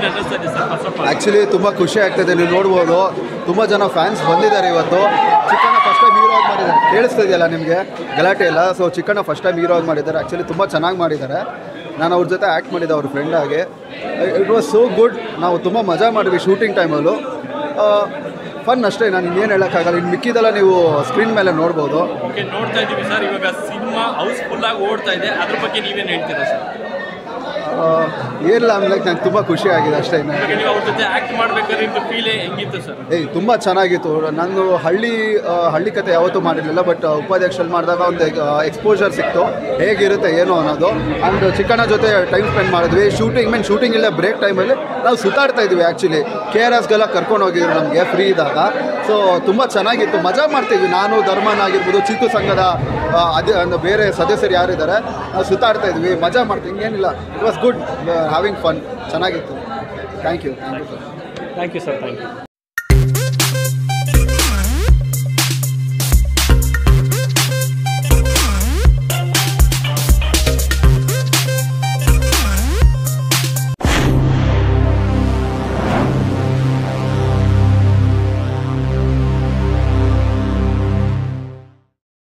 ಅನ್ನಿಸ್ತದೆ sir first of all actually ತುಂಬ ಖುಷಿ ಆಗ್ತದೆ ನೀವು ನೋಡ್ಬೋದು ತುಂಬ ಜನ ಫ್ಯಾನ್ಸ್ ಬಂದಿದ್ದಾರೆ ಇವತ್ತು ಚಿಕ್ಕಣ್ಣ ಫಸ್ಟ್ ಟೈಮ್ ಹೀರೋ ಆಗಿ ಮಾಡಿದ್ದಾರೆ ಕೇಳಿಸ್ತಾ ಇದೆಯಲ್ಲ ನಿಮಗೆ ಗಲಾಟೆ ಇಲ್ಲ so Chikkanna first time hero ಆಗಿ ಮಾಡಿದ್ದಾರೆ ಆ್ಯಕ್ಚುಲಿ ತುಂಬ ಚೆನ್ನಾಗಿ ಮಾಡಿದ್ದಾರೆ ನಾನು ಅವ್ರ ಜೊತೆ ಆ್ಯಕ್ಟ್ ಮಾಡಿದ್ದೆ ಅವ್ರ ಫ್ರೆಂಡ್ ಆಗಿ ಇಟ್ ವಾಸ್ ಸೋ ಗುಡ್ ನಾವು ತುಂಬ ಮಜಾ ಮಾಡಿದ್ವಿ ಶೂಟಿಂಗ್ ಟೈಮಲ್ಲೂ ಫನ್ ಅಷ್ಟೇ ನಾನು ಇನ್ನೇನು ಹೇಳೋಕ್ಕಾಗಲ್ಲ ಇನ್ನು ಮಿಕ್ಕಿದೆಲ್ಲ ನೀವು ಸ್ಕ್ರೀನ್ ಮೇಲೆ ನೋಡ್ಬೋದು ಓಕೆ ನೋಡ್ತಾ ಇದ್ದೀವಿ ಸರ್ ಇವಾಗ ಸಿನಿಮಾ ಹೌಸ್ಫುಲ್ ಆಗಿ ಓಡ್ತಾ ಇದೆ ಅದ್ರ ಬಗ್ಗೆ ನೀವೇನು ಹೇಳ್ತೀರಾ ಸರ್ ಆ, ಏನಿಲ್ಲ ಆಮೇಲೆ ನಂಗೆ ತುಂಬ ಖುಷಿ ಆಗಿದೆ ಅಷ್ಟೇ ಇನ್ನು ಇವಾಗ ನೀವು ಅವ್ರ ಜೊತೆ ಆಕ್ಟ್ ಮಾಡ್ಬೇಕಾದ್ರೆ ನಿಮ್ದು ಫೀಲೇ ಹೆಂಗಿತ್ತು ಸರ್ ಏಯ್ ತುಂಬ ಚೆನ್ನಾಗಿತ್ತು ನಾನು ಹಳ್ಳಿ ಆ, ಹಳ್ಳಿ ಕತೆ ಯಾವತ್ತೂ ಮಾಡಿರಲಿಲ್ಲ ಬಟ್ ಉಪಾಧ್ಯಕ್ಷಲ್ಲಿ ಮಾಡಿದಾಗ ಒಂದು ಎಕ್ಸ್ಪೋಜರ್ ಸಿಕ್ತು ಹೇಗಿರುತ್ತೆ ಏನು ಅನ್ನೋದು ಆ್ಯಂಡ್ ಚಿಕ್ಕಣ್ಣ ಜೊತೆ ಟೈಮ್ ಸ್ಪೆಂಡ್ ಮಾಡಿದ್ವಿ ಶೂಟಿಂಗ್ ಮೀನ್ ಶೂಟಿಂಗ್ ಇಲ್ಲ ಬ್ರೇಕ್ ಟೈಮಲ್ಲಿ ನಾವು ಸುತ್ತಾಡ್ತಾ ಇದ್ವಿ ಆ್ಯಕ್ಚುಲಿ ಕೆ ಆರ್ ಎಸ್ಗೆಲ್ಲ ಕರ್ಕೊಂಡು ಹೋಗಿದ್ರು ನಮಗೆ ಫ್ರೀ ಇದ್ದಾಗ ಸೊ ತುಂಬ ಚೆನ್ನಾಗಿತ್ತು ಮಜಾ ಮಾಡ್ತೀವಿ ನಾನು ಧರ್ಮನ್ ಆಗಿರ್ಬೋದು ಚಿಕ್ಕು ಸಂಘದ ಆ, ಅದೇ ಅಂದ್ರೆ ಬೇರೆ ಸದಸ್ಯರು ಯಾರಿದ್ದಾರೆ ನಾವು ಸುತ್ತಾಡ್ತಾ ಇದ್ವಿ ಮಜಾ ಮಾಡ್ತೀವಿ ಹಿಂಗೇನಿಲ್ಲ it was good having fun ಚೆನ್ನಾಗಿತ್ತು thank you thank you sir thank you sir thank you